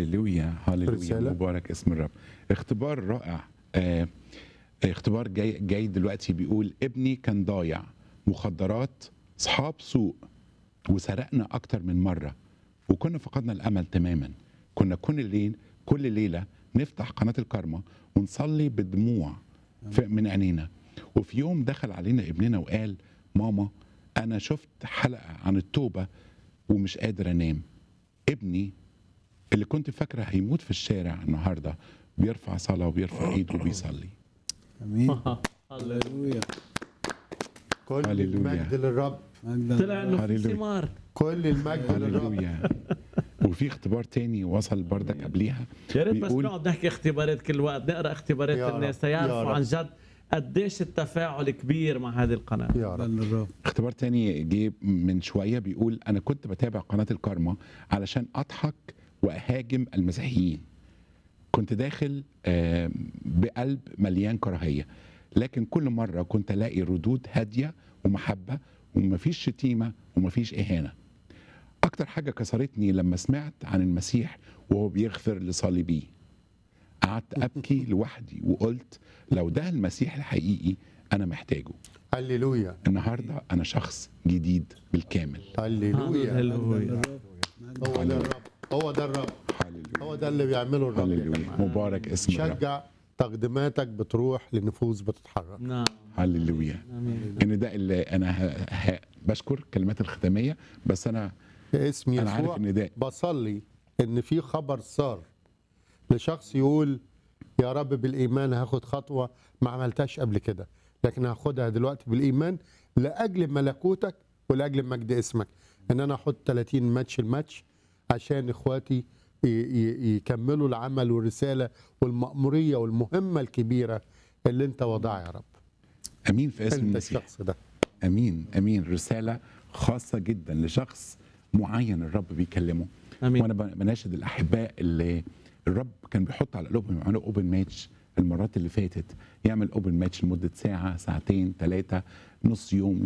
هللويا هللويا رسالة. مبارك اسم الرب اختبار رائع آه اختبار جاي جاي دلوقتي بيقول ابني كان ضايع مخدرات اصحاب سوء وسرقنا اكتر من مره وكنا فقدنا الامل تماما كنا كل ليل كل ليله نفتح قناه الكارما ونصلي بدموع في- من عينينا وفي يوم دخل علينا ابننا وقال ماما انا شفت حلقه عن التوبه ومش قادر انام ابني اللي كنت فاكره هيموت في الشارع النهارده بيرفع صلاه وبيرفع ايده وبيصلي امين هللويا كل هللويا. المجد للرب مجدا طلع انه في هللويا. ثمار كل المجد للرب هللويا وفي اختبار تاني وصل بردك قبليها يا ريت بس بيقول- نقعد نحكي اختبارات كل وقت نقرا اختبارات يا رب، الناس يا تيعرفوا رب. عن جد قديش التفاعل كبير مع هذه القناه يا مجدا رب للرب اختبار تاني جه من شويه بيقول انا كنت بتابع قناه الكارما علشان اضحك واهاجم المسيحيين كنت داخل آم، بقلب مليان كراهيه لكن كل مره كنت الاقي ردود هاديه ومحبه ومفيش شتيمه ومفيش اهانه اكتر حاجه كسرتني لما سمعت عن المسيح وهو بيغفر لصليبيه قعدت ابكي لوحدي وقلت لو ده المسيح الحقيقي انا محتاجه هللويا النهارده انا شخص جديد بالكامل هللويا هللويا هو ده الرب هو ده الرب هو هللويا ده اللي بيعمله الرب يا هللويا جماعة. مبارك اسم الرب شجع تقديماتك بتروح لنفوس بتتحرك نعم هللويا امين ان ده اللي انا ه... ه... بشكر الكلمات الختاميه بس انا باسم انا عارف يسوع ان ده بصلي ان في خبر صار لشخص يقول يا رب بالايمان هاخد خطوه ما عملتهاش قبل كده لكن هاخدها دلوقتي بالايمان لاجل ملكوتك ولاجل مجد اسمك ان انا احط 30 ماتش الماتش عشان اخواتي ي- ي- يكملوا العمل والرساله والمأموريه والمهمه الكبيره اللي انت وضعها يا رب امين في اسم انت المسيح الشخص ده امين امين رساله خاصه جدا لشخص معين الرب بيكلمه امين وانا ب- بناشد الاحباء اللي الرب كان بيحط على قلوبهم يعملوا اوبن ماتش المرات اللي فاتت يعمل اوبن ماتش لمده ساعه ساعتين ثلاثه نص يوم